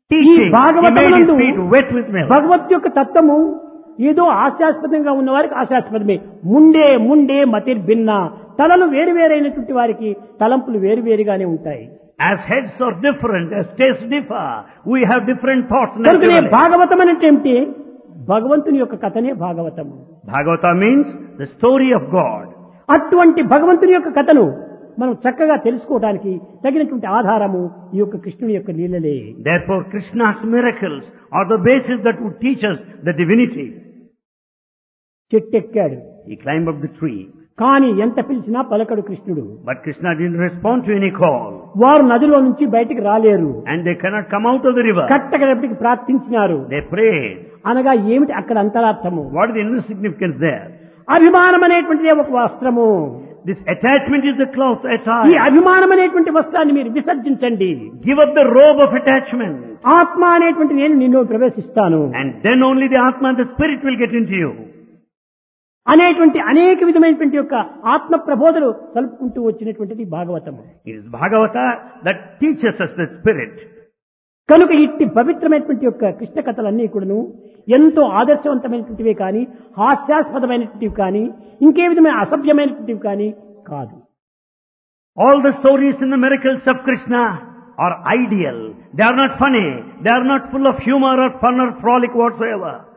teaching. He made his భాగవతమునందు feet wet with milk. భగవత్ యొక్క తత్వము ఏదో హాస్యాస్పదంగా ఉన్న వారికి హాస్యాస్పదమే ముండే ముండే మతిర్ భిన్న తలలు వేరు వేరైనటువంటి వారికి తలంపులు వేరు వేరుగానే ఉంటాయి As heads are different, as tastes differ, we have different thoughts కనుకనే naturally. భాగవతం అంటే ఏమిటి భగవంతుని యొక్క కథనే భాగవతము Bhagavata means the story of God. అటువంటి భగవంతుని యొక్క కథను మనం చక్కగా తెలుసుకోవడానికి తగినటువంటి ఆధారము ఈ యొక్క కృష్ణుని యొక్క లీలలే Therefore, Krishna's miracles are the basis that would teach us the divinity. చెట్టెక్కాడు He climbed up the tree, కానీ ఎంత పిలిచినా పలకడు కృష్ణుడు but Krishna didn't respond to any call. వారు నదిలో నుంచి బయటికి రాలేరు And they cannot come out of the river. కట్టగడపటికి ప్రార్థించినారు They prayed. అనగా ఏమిటి అక్కడ అంతరార్థము What is the inner significance there? అభిమానం అనేటువంటిదే ఒక వస్త్రము This attachment is the cloth ఈ attire. అభిమానం అనేటువంటి వస్త్రాన్ని మీరు విసర్జించండి Give up the robe of attachment. ఆత్మ అనేటువంటి నేను నిన్ను ప్రవేశిస్తాను And then only the Atma and the Spirit will get into you. అనేటువంటి అనేక విధమైనటువంటి యొక్క ఆత్మ ప్రబోధలు కలుపుకుంటూ వచ్చినటువంటిది భాగవతము It is Bhagavata that teaches us the Spirit. కనుక ఇట్టి పవిత్రమైనటువంటి యొక్క కృష్ణ కథలన్నీ కూడాను ఎంతో ఆదర్శవంతమైనటువంటివే కానీ హాస్యాస్పదమైనటువంటివి కానీ ఇంకే విధమైన అసభ్యమైనటువంటివి కానీ కాదు All the stories in the miracles of Krishna are ideal. They are not funny. They are not full of humor or fun or frolic whatsoever.